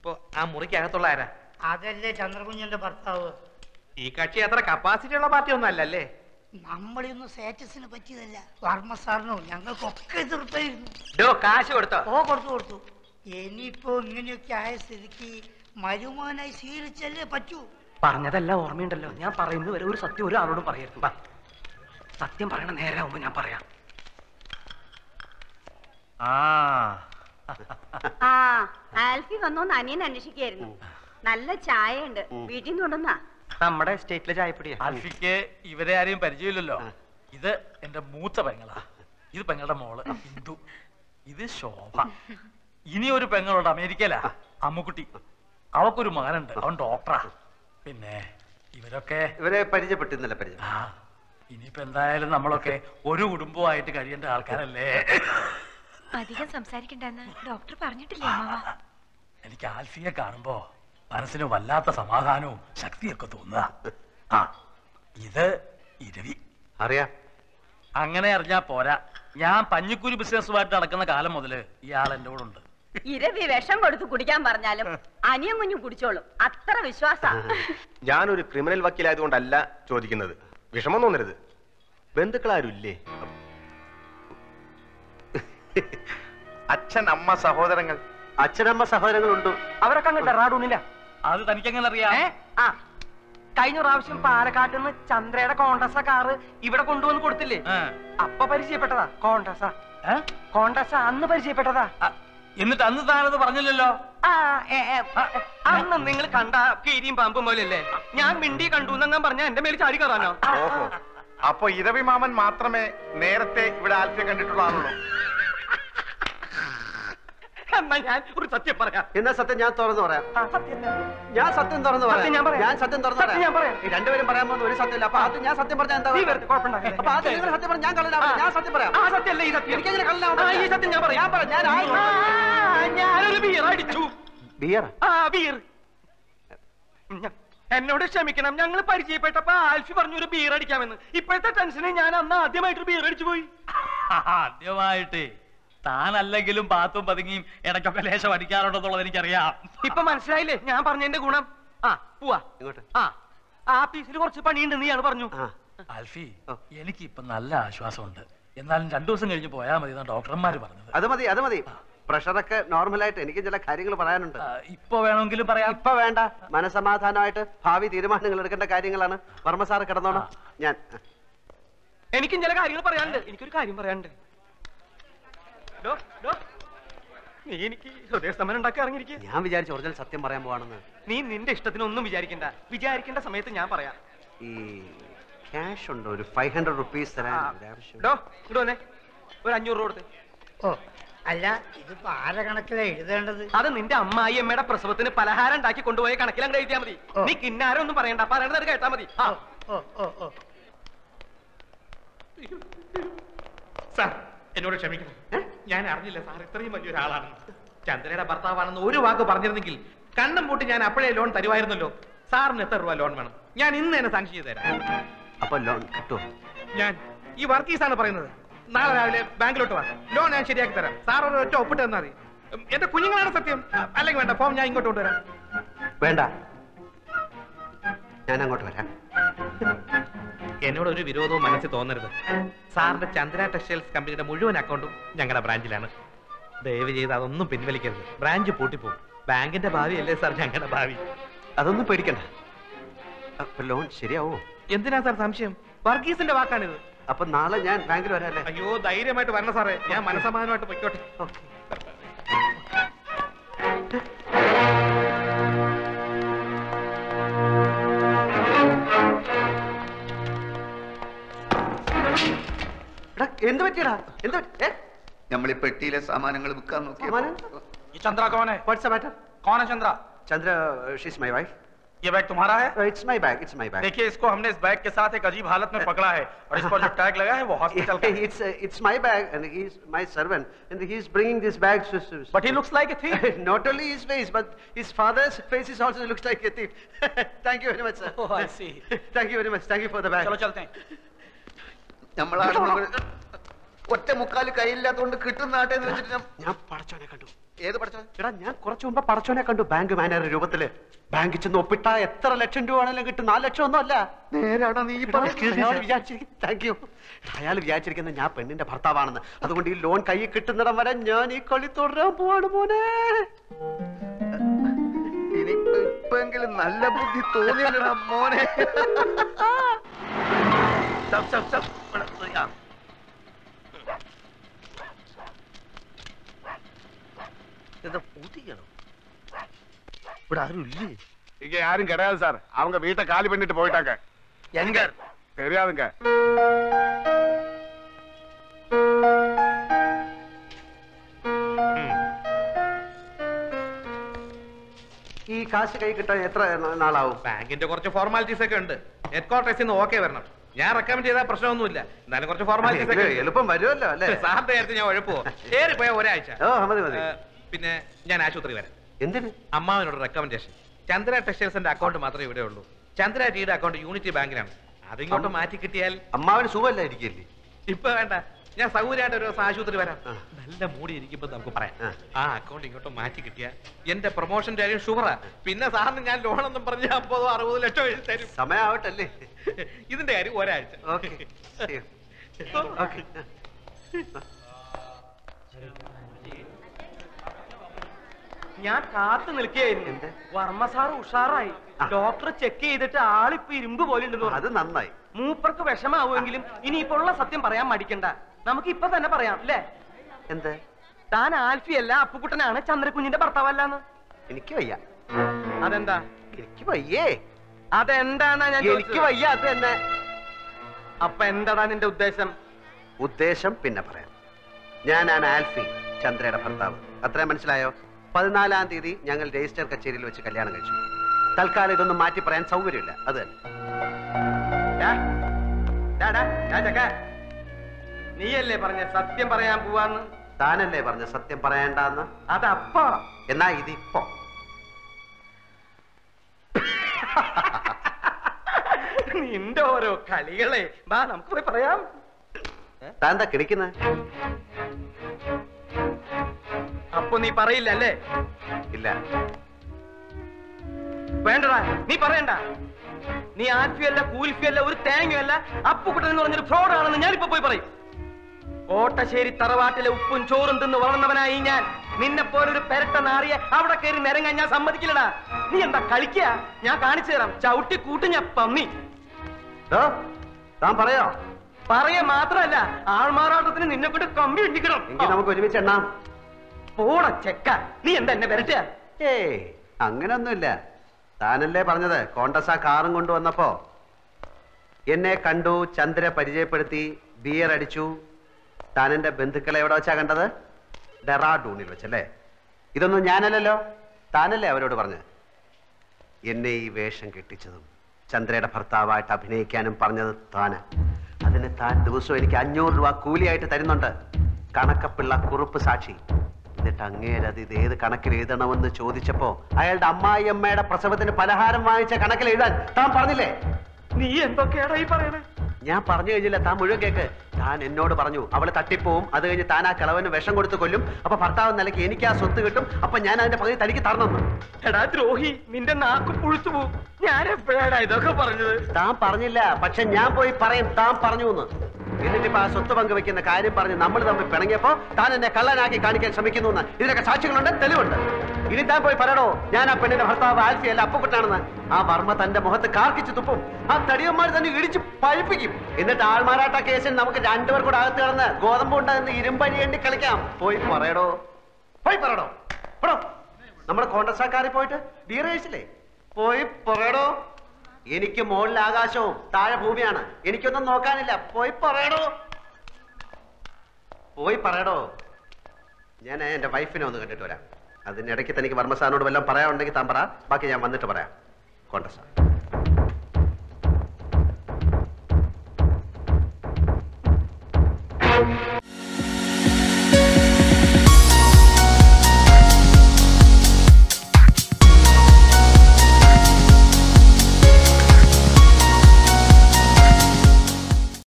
ഇപ്പൊ ആ മുറിക്കകത്തുള്ള ആരാ അതല്ലേ ചന്ദ്രകുഞ്ഞന്റെ ഭർത്താവ് ഈ കക്ഷി അത്ര കപ്പാസിറ്റി ഉള്ള പാർട്ടി ഒന്നും അല്ലല്ലേ നമ്മളൊന്നും സ്റ്റാറ്റസിന് പറ്റിയതല്ല വർമ്മ സാറിനോ ഞങ്ങൾക്കൊക്കെ എതിർപ്പായിരുന്നു ഡോ കാശ് കൊടുത്തോ ഓ കൊടുത്തു കൊടുത്തു ഇനിയിപ്പോ ഇങ്ങനെയൊക്കെ ആയ സ്ഥിതിക്ക് മരുമാനായി സ്വീകരിച്ചല്ലേ പറ്റൂ പറഞ്ഞതെല്ലാം ഓർമ്മയുണ്ടല്ലോ ഞാൻ പറയുന്നത് വരെ ഒരു സത്യം ഒരാളോടും പറയരുത് വാ. സത്യം പറയണ നേരാവുമ്പോ ഞാൻ പറയാം ആ ആ ആൽഫി വന്നോന്ന് അനിയൻ അന്വേഷിക്കായിരുന്നു നല്ല ചായ ഉണ്ട് വീട്ടിൽ നിന്ന് കൊണ്ടുവന്നാ നമ്മുടെ സ്റ്റേറ്റിലെ ചായപ്പൊടിയാ ആൽഫിക്ക് ഇവരെ ആരെയും പരിചയമില്ലല്ലോ ഇത് എന്റെ മൂത്ത പെങ്ങളാ ഇത് പെങ്ങളുടെ മോള് ഹിന്ദു ഇത് ശോഭ ഇനി ഒരു പെങ്ങളുണ്ട് അമേരിക്കയിലാ അമ്മുക്കുട്ടി അവക്കൊരു മകനുണ്ട് അവൻ ഡോക്ടറാ പിന്നെ ഇവരൊക്കെ ഇവരെ പരിചയപ്പെട്ടിരുന്നല്ല പരിചയം ആ ഇനിയിപ്പോ എന്തായാലും നമ്മളൊക്കെ ഒരു കുടുംബമായിട്ട് കഴിയേണ്ട ആൾക്കാരല്ലേ അധികം സംസാരിക്കണ്ടെന്ന് ഡോക്ടർ പറഞ്ഞിട്ടില്ലേ അമ്മാവ എനിക്ക് ആൽഫിയെ കാണുമ്പോ മനസ്സിന് വല്ലാത്ത സമാധാനവും ശക്തിയൊക്കെ തോന്നുക ആ ഇത് ഇരവി അറിയാം അങ്ങനെ അറിഞ്ഞാ പോരാ ഞാൻ പഞ്ഞിക്കുരി ബിസിനസ്സുമായിട്ട് നടക്കുന്ന കാലം മുതല് ഇയാൾ എന്റെ കൂടെ ഉണ്ട് ഇരവി വിഷം കൊടുത്ത് കുടിക്കാൻ പറഞ്ഞാലും അനിയൻ കുഞ്ഞും കുടിച്ചോളും അത്ര വിശ്വാസ ഞാനൊരു ക്രിമിനൽ വക്കീലായതുകൊണ്ടല്ല ചോദിക്കുന്നത് വിഷമം തോന്നരുത് ബന്ധുക്കളാരും ഇല്ലേ അച്ഛൻ അമ്മ സഹോദരങ്ങൾ അച്ഛനമ്മ സഹോദരങ്ങളുണ്ട് അവരൊക്കെ അങ്ങ് ഡെറാഡൂണില്ല അത് തനിക്കെങ്ങനെ അറിയാം ഏ ആ കഴിഞ്ഞ പ്രാവശ്യം പാലക്കാട്ട് നിന്ന് ചന്ദ്രയുടെ കോണ്ടസ കാറ് ഇവിടെ കൊണ്ടുവന്ന് കൊടുത്തില്ലേ ആ. അപ്പൊ പരിചയപ്പെട്ടതാ കോണ്ടസ ഏ? കോണ്ടസ അന്ന് പരിചയപ്പെട്ടതാ ആ, എന്നിട്ട് അന്ന് താനത് പറഞ്ഞില്ലല്ലോ ആ, ഏ, ഏ, ആ, ഏ, അന്ന് നിങ്ങൾ കണ്ട കീരിയും പാമ്പും പോലെയല്ലേ ഞാൻ മിണ്ടി കണ്ടു എന്നങ്ങാൻ പറഞ്ഞ എന്റെ മേൽ ചാടി കയറാനോ ഓഹോ അപ്പൊ ഇരവി മാമൻ മാത്രമേ നേരത്തെ ഇവിടെ ആൽഫിയെ കണ്ടിട്ടുള്ള ആളുള്ളൂ എന്നാ ഞാൻ ഒരു സത്യം പറയാം എന്നാ സത്യം ഞാൻ തുറന്നു പറയാം ആ, സത്യം തന്നെ. ഞാൻ സത്യം തുറന്നു സത്യം ഞാൻ പറയാം. ഞാൻ സത്യം തുറന്നു സത്യം ഞാൻ പറയാം. ഈ രണ്ടുപേരും പറയാൻ പോകുന്ന ഒരു സത്യമില്ല അപ്പൊ അത് ഞാൻ സത്യം പറഞ്ഞാൽ എന്താ നീ വെറുതെ കുഴപ്പമുണ്ടാക്കല്ലേ. അപ്പൊ അത് നിങ്ങൾ സത്യം പറഞ്ഞാൽ ഞാൻ കള്ളനാവും ഞാൻ സത്യം പറയാം ആ സത്യമല്ലേ ഈ സത്യം എനിക്കങ്ങനെ കള്ളനാവും ആ, ഈ സത്യം ഞാൻ പറയാം ഞാൻ പറയാം ഞാൻ ആയി ആ, ഞാനൊരു ബിയർ അടിച്ചു ബിയർ ആ ബിയർ ഞ- എന്നോട് ക്ഷമിക്കണം ഞങ്ങൾ പരിചയപ്പെട്ടപ്പോ ആൽഫി പറഞ്ഞു ഒരു ബിയർ അടിക്കാമെന്ന് ഇപ്പോഴത്തെ ടെൻഷന് ഞാൻ അന്ന് ആദ്യമായിട്ട് ബിയർ അടിച്ചു പോയി ആദ്യമായിട്ട് താനല്ലെങ്കിലും പാത്തും പതുങ്ങിയും ഇടയ്ക്കൊക്കെ ലേശം അടിക്കാറുണ്ടെന്നുള്ളത് എനിക്കറിയാം ഇപ്പൊ മനസ്സിലായില്ലേ ഞാൻ പറഞ്ഞതിന്റെ ഗുണം ആ പോവാ ഇങ്ങോട്ട് ആ ആ പീസിൽ കുറച്ച് പണിയുണ്ട് നീ ആണ് പറഞ്ഞു ആ ആൽഫി ഓ. എനിക്ക് ഇപ്പൊ നല്ല ആശ്വാസമുണ്ട് എന്നാലും രണ്ടു ദിവസം കഴിഞ്ഞ് പോയാൽ മതി എന്നാ ഡോക്ടർമാര് പറഞ്ഞത് അത് മതി അത് മതി പ്രഷറൊക്കെ നോർമലായിട്ട് എനിക്ക് ചില കാര്യങ്ങൾ പറയാനുണ്ട് ആ, ഇപ്പൊ വേണമെങ്കിലും പറയാം ഇപ്പൊ വേണ്ട മനസമാധാനമായിട്ട് ഭാവി തീരുമാനങ്ങൾ എടുക്കേണ്ട കാര്യങ്ങളാണ് വർമ്മ സാറ് കിടന്നോണം ഞാൻ എനിക്കും ചില കാര്യങ്ങൾ പറയാനുണ്ട് എനിക്കൊരു കാര്യം പറയാനുണ്ട് ഡോ, ഡോ. നീ എനിക്ക് ഹൃദയസ്തംഭനം ഉണ്ടാക്കി ഇറങ്ങിയിരിക്കുക ഞാൻ വിചാരിച്ചു ഒറിജിനൽ സത്യം പറയാൻ പോവാണെന്ന് നീ നിന്റെ ഇഷ്ടത്തിനൊന്നും വിചാരിക്കണ്ട വിചാരിക്കേണ്ട സമയത്ത് ഞാൻ പറയാം ഈ ക്യാഷ് ഉണ്ടോ ഒരു ഫൈവ് ഹൺഡ്രഡ് റുപ്പീസ് തരാൻ ആ, ഒരു ആവശ്യം ഡോ ഇങ്ങോട്ട് വന്നേ ഒരു അഞ്ഞൂറ് രൂപ കൊടുത്ത് ഓ അല്ല ഇതിപ്പോ ആരെ കണക്കിലാ എഴുതേണ്ടത് അത് നിന്റെ അമ്മായി അമ്മയുടെ പ്രസവത്തിന് പലഹാരം ഉണ്ടാക്കി കൊണ്ടുപോയ കണക്കിലങ്ങ് എഴുതിയാ മതി ഓ. നീ കിന്നാരം ഒന്നും പറയണ്ട പറയണത് കേട്ടാ മതി ആ ഓ ഓ ഓ സാർ എന്നോട് ക്ഷമിക്കണം ഞാൻ അറിഞ്ഞില്ല സാർ ഇത്രയും വലിയൊരാളാണെന്ന് ചന്ദ്രയുടെ ഭർത്താവാണെന്ന് ഒരു വാക്ക് പറഞ്ഞിരുന്നെങ്കിൽ കണ്ണും പൂട്ടി ഞാൻ അപ്പോഴേ ലോൺ തരുമായിരുന്നല്ലോ സാറിന് എത്ര രൂപ ലോൺ വേണം ഞാൻ ഇന്ന് തന്നെ സാങ്ഷൻ ചെയ്ത് തരാം അപ്പൊ ലോൺ കിട്ടുമോ ഞാൻ ഈ വർക്കീസാണ് പറയുന്നത് നാളെ രാവിലെ ബാങ്കിലോട്ട് വാ ലോൺ ഞാൻ ശരിയാക്കി തരാം സാർ ഒരു ഒറ്റ ഒപ്പിട്ട് തന്നാൽ മതി ഉം, എന്റെ കുഞ്ഞുങ്ങളാണ് സത്യം അല്ലെങ്കിൽ വേണ്ട ഫോം ഞാൻ ഇങ്ങോട്ട് കൊണ്ടുവരാം വേണ്ട ഞാൻ അങ്ങോട്ട് വരാം എന്നോട് ഒരു വിരോധവും മനസ്സിൽ തോന്നരുത് സാറിന്റെ ചന്ദ്ര ടെക്സ്റ്റൈൽസ് കമ്പനിയുടെ മുഴുവൻ അക്കൗണ്ടും ഞങ്ങളുടെ ബ്രാഞ്ചിലാണ് ദയവ് ചെയ്ത് അതൊന്നും പിൻവലിക്കരുത് ബ്രാഞ്ച് പൂട്ടിപ്പോകും ബാങ്കിന്റെ ഭാവിയല്ലേ സാർ ഞങ്ങളുടെ ഭാവി അതൊന്നും പേടിക്കണ്ട അപ്പൊ ലോൺ ശരിയാവോ എന്തിനാ സാർ സംശയം വർഗീസിന്റെ വാക്കാണിത് അപ്പൊ നാളെ ഞാൻ ബാങ്കിൽ വരാല്ലേ അയ്യോ ധൈര്യമായിട്ട് വരണം സാറേ ഞാൻ മനസമാധാനമായിട്ട് പൊയ്ക്കോട്ടെ എടാ, എന്ത് പറ്റിയടാ എന്ത് പറ്റി? ഏ? നമ്മൾ ഈ പെട്ടിയിലെ സാമാനങ്ങൾ വിൽക്കാൻ നോക്കി സാമാനം? ഈ ചന്ദ്ര കോൺ ഹെ What's the matter? कौन है Chandra Chandra, uh, she's my wife. ये बैग तुम्हारा है Uh, it's my bag. It's my bag. देखिए इसको हमने इस बैग के साथ एक अजीब हालत में पकड़ा है और इस पर जो टैग लगा है वो हॉस्पिटल का है it's uh, it's my bag, and he's my servant, and he's bringing this bag. To, to, But he looks like a thief. Not only his face, but his father's face is also looks like a thief. Thank you very much, sir. Oh, I see. Thank you very much. Thank you for the bag. चलो चलते हैं നമ്മളാണ് ഒറ്റ മുക്കാല് കയ്യില്ലാത്തതുകൊണ്ട് കിട്ടുന്ന ആട്ടെ എന്ന് വെച്ചിട്ട് ഞാൻ- ഞാൻ പടച്ചോനെ കണ്ടു ഏത് പഠിച്ചോ എടാ ഞാൻ കുറച്ചു മുമ്പ് പടച്ചോനെ കണ്ടു ബാങ്ക് മാനേജർ രൂപത്തില് ബാങ്കിൽ ചെന്ന് ഒപ്പിട്ട എത്ര ലക്ഷം രൂപ ആണെങ്കിലും കിട്ടും നാല് ലക്ഷം ഒന്നും അല്ല നേരാണോ നീ അയാൾ വിചാരിച്ചിരിക്കും താങ്ക് യു അയാൾ വിചാരിച്ചിരിക്കുന്നത് ഞാൻ പെണ്ണിന്റെ ഭർത്താവാണെന്ന് അതുകൊണ്ട് ഈ ലോൺ കൈ കിട്ടുന്നിടം വരെ ഞാൻ ഈ കളി തുടരാൻ പോവാണ് മോനെ ഇനി ഇപ്പെങ്കിലും നല്ല ബുദ്ധി തോന്നിയല്ലടാ മോനെ സ്റ്റോപ്പ്, സ്റ്റോപ്പ്, സ്റ്റോപ്പ്. ഇവിടെ, പോയി, ആ. എന്താ പൂത്തിക്കണോ ഇവിടെ ആരും ഇല്ലേ இங்க யாரும் கிடையாது சார் அவங்க வீட்டை காலி பண்ணிட்டு போயிட்டாங்க எங்க தெரியாதுங்க ഈ കാശ് കൈ കിട്ടാൻ എത്ര നാ- നാളാവും ബാങ്കിന്റെ കുറച്ച് ഫോർമാലിറ്റീസ് ഒക്കെ ഉണ്ട് ഹെഡ് ക്വാർട്ടേഴ്സിൽ നിന്ന് ഓക്കെ വരണം ഞാൻ റെക്കമെൻഡ് ചെയ്താൽ പ്രശ്നമൊന്നുമില്ല എന്നാലും കുറച്ച് ഫോർമാലിറ്റീസ് ഒക്കെ എങ്കിലും ഉണ്ട്. എളുപ്പം വരുമല്ലോ അല്ലേ സാറിന്റെ കാര്യത്തിൽ ഞാൻ ഉഴപ്പോ ഏറി പോയ ഒരാഴ്ച ഓ മതി മതി ഏ, പിന്നെ ഞാൻ ആശുപത്രി വരാം എന്തിന് അമ്മാവിനോട് റെക്കമെൻഡേഷൻ ചന്ദ്ര ടെക്സ്റ്റൈൽസിന്റെ അക്കൗണ്ട് മാത്രമേ ഇവിടെ ഉള്ളൂ ചന്ദ്ര ടീയുടെ അക്കൗണ്ട് യൂണിറ്റി ബാങ്കിലാണ് അതിങ്ങോട്ട് മാറ്റി കിട്ടിയാൽ അമ്മാവന് സുഖമല്ലായിരിക്കില്ലേ ഇപ്പൊ വേണ്ട ഞാൻ സൗകര്യമായിട്ട് ഒരു ദിവസം ആശുപത്രി വരാം ആ. നല്ല മൂടി ഇരിക്കുമ്പോ നമുക്ക് പറയാം ആ. ആ അക്കൗണ്ട് ഇങ്ങോട്ട് മാറ്റി കിട്ടിയ എന്റെ പ്രൊമോഷന്റെ കാര്യം ഷുഗറാ പിന്നെ സാറിന് ഞാൻ ലോൺ ഒന്നും പറഞ്ഞ അമ്പതോ അറുപതോ ലക്ഷം എഴുതി തരും സമയാവട്ടല്ലേ ഇതിന്റെ കാര്യം ഒരാഴ്ച ഓക്കെ ഓക്കെ ഞാൻ കാത്തു നിൽക്കുകയായിരുന്നു എന്ത്? വർമ്മ സാർ ഉഷാറായി ആ. ഡോക്ടർ ചെക്ക് ചെയ്തിട്ട് ആളിപ്പോ ഇരുമ്പ് പോലെ ഉണ്ടെന്ന് പറഞ്ഞു അത് നന്നായി മൂപ്പർക്ക് വിഷമാവുമെങ്കിലും ഇനിയിപ്പോ ഉള്ള സത്യം പറയാൻ മടിക്കണ്ട നമുക്ക് ഇപ്പൊ തന്നെ പറയാം അല്ലേ എന്ത് താൻ ആൽഫിയല്ല അപ്പുക്കുട്ടനാണ് ചന്ദ്രകുഞ്ഞിന്റെ ഭർത്താവല്ലാന്ന് എനിക്ക് വയ്യ അതെന്താ എനിക്ക് വയ്യേ അതെന്താന്നാ ഞാൻ എനിക്ക് ചോദിച്ചത്? വയ്യ അത് തന്നെ അപ്പൊ എന്താടാ നിന്റെ ഉദ്ദേശം ഉദ്ദേശം പിന്നെ പറയാം ഞാനാണ് ആൽഫി ചന്ദ്രയുടെ ഭർത്താവ് അത്രയും മനസ്സിലായോ പതിനാലാം തീയതി ഞങ്ങൾ രജിസ്റ്റർ കച്ചേരിയിൽ വെച്ച് കല്യാണം കഴിച്ചു തൽക്കാലം ഇതൊന്നും മാറ്റി പറയാൻ സൗകര്യമില്ല അത് തന്നെ ഡാ, ഡാ, ഡാ, ഡാ ചക്ക. നീയല്ലേ പറഞ്ഞ സത്യം പറയാൻ പോവാന്ന് താനല്ലേ പറഞ്ഞ സത്യം പറയണ്ടെന്ന് അതപ്പോ എന്നാ ഇതിപ്പോ നിന്റെ ഓരോ കളികളെ വാ നമുക്ക് പോയി പറയാം താൻ എന്താ കിടക്കുന്നത് അപ്പൊ നീ പറയില്ല അല്ലേ ഇല്ല വേണ്ടടാ നീ പറയണ്ട നീ ആൽഫിയല്ല കൂൽഫിയല്ല ഒരു തേങ്ങയല്ല അപ്പുക്കുട്ടൻ എന്ന് പറഞ്ഞൊരു ഫ്രോഡ് ആണെന്ന് ഞാനിപ്പോ പോയി പറയും കോട്ടശ്ശേരി തറവാട്ടിലെ ഉപ്പും ചോറും തിന്ന് വളർന്നവനായി ഞാൻ നിന്നെ പോലൊരു പെരട്ട നാറിയെ അവിടെ കയറി നിരങ്ങാൻ ഞാൻ സമ്മതിക്കില്ലടാ നീ എന്താ കളിക്കുക ഞാൻ കാണിച്ചു തരാം ചവിട്ടി കൂട്ടി ഞാൻ പന്നി ദോ, താൻ പറയോ പറയ മാത്രല്ല ആൾമാറാട്ടത്തിന് നിന്നെ കൊണ്ട് കമ്പി ഇടിക്കണം എങ്കിൽ നമുക്ക് ഒരുമിച്ച് എണ്ണാം പോട ചെക്ക നീ എന്താ എന്നെ വരട്ടുക ഏയ് അങ്ങനൊന്നുമില്ല താനല്ലേ പറഞ്ഞത് കോണ്ടസ് ആ കാറും കൊണ്ടുവന്നപ്പോ എന്നെ കണ്ടു ചന്ദ്ര പരിചയപ്പെടുത്തി ബിയർ അടിച്ചു താൻ എന്റെ ബന്ധുക്കളെ എവിടെ വെച്ചാ കണ്ടത് ഡെറാഡൂണിൽ വെച്ചല്ലേ ഇതൊന്നും ഞാനല്ലല്ലോ താനല്ലേ അവരോട് പറഞ്ഞത് എന്നെ ഈ വേഷം കെട്ടിച്ചതും ചന്ദ്രയുടെ ഭർത്താവായിട്ട് അഭിനയിക്കാനും പറഞ്ഞത് താന് അതിന് താൻ ദിവസവും എനിക്ക് അഞ്ഞൂറ് രൂപ കൂലിയായിട്ട് തരുന്നുണ്ട് കണക്കപ്പിള്ള കുറുപ്പ് സാക്ഷി എന്നിട്ട് അങ്ങേരത് ഇത് ഏത് കണക്കിൽ എഴുതണമെന്ന് ചോദിച്ചപ്പോ അയാളുടെ അമ്മായി അമ്മയുടെ പ്രസവത്തിന് പലഹാരം വാങ്ങിച്ച കണക്കിൽ എഴുതാൻ താൻ പറഞ്ഞില്ലേ നീ എന്തൊക്കെയാടാ ഈ പറയണേ ഞാൻ പറഞ്ഞു കഴിഞ്ഞില്ല താൻ മുഴുവൻ കേക്ക് താൻ എന്നോട് പറഞ്ഞു അവള് തട്ടിപ്പോവും അത് കഴിഞ്ഞ് താൻ ആ കിളവന് വിഷം കൊടുത്ത് കൊല്ലും അപ്പൊ ഭർത്താവ് നിലയ്ക്ക് എനിക്ക് ആ സ്വത്ത് കിട്ടും അപ്പൊ ഞാൻ അതിന്റെ പകുതി തനിക്ക് തരണമെന്ന് എടാ ദ്രോഹി നിന്റെ നാക്ക് പുഴുത്തു പോവും ഞാൻ എപ്പോഴാടാ ഇതൊക്കെ പറഞ്ഞത് താൻ പറഞ്ഞില്ല പക്ഷെ ഞാൻ പോയി പറയും താൻ പറഞ്ഞു എന്ന് എന്നിട്ടിപ്പോ ആ സ്വത്ത് പങ്കുവെക്കുന്ന കാര്യം പറഞ്ഞ് നമ്മൾ തമ്മിൽ പിണങ്ങിയപ്പോ താൻ എന്നെ കള്ളനാക്കി കാണിക്കാൻ ശ്രമിക്കുന്നു എന്ന് ഇതിനൊക്കെ സാക്ഷികളുണ്ട് തെളിവുണ്ട് ഇനി താൻ പോയി പറയണോ ഞാൻ ആ പെണ്ണിന്റെ ഭർത്താവ് ആൽഫി അല്ല അപ്പുക്കുട്ടാണെന്ന് ആ വർമ്മ തന്റെ മുഖത്ത് കാർക്കിച്ച് തുപ്പും ആ തടിയന്മാർ തന്നെ ഇടിച്ച് പഴിപ്പിക്കും എന്നിട്ട് ആൾമാറാട്ട കേസിൽ നമുക്ക് രണ്ടുപേർ കൂടെ അകത്ത് കിടന്ന് ഗോതമ്പ് ഉണ്ടാകുന്ന ഇരുമ്പഴി എണ്ണി കളിക്കാം പോയി പറയടോ പോയി പറയടോ എടോ, നമ്മുടെ കോൺഗ്രസ്സാക്കാരിൽ പോയിട്ട് ബീർ കഴിച്ചില്ലേ പോയി പറയടോ എനിക്ക് മുകളിൽ ആകാശവും താഴെ ഭൂമിയാണ് എനിക്കൊന്നും നോക്കാനില്ല പോയി പറയടോ പോയി പറയടോ ഞാൻ എന്റെ വൈഫിനെ ഒന്ന് കണ്ടിട്ട് വരാം അതിനിടയ്ക്ക് തനിക്ക് വർമ്മസാറിനോട് വല്ലതും പറയാനുണ്ടെങ്കിൽ താൻ പറ ബാക്കി ഞാൻ വന്നിട്ട് പറയാം കോൺഗ്രസ്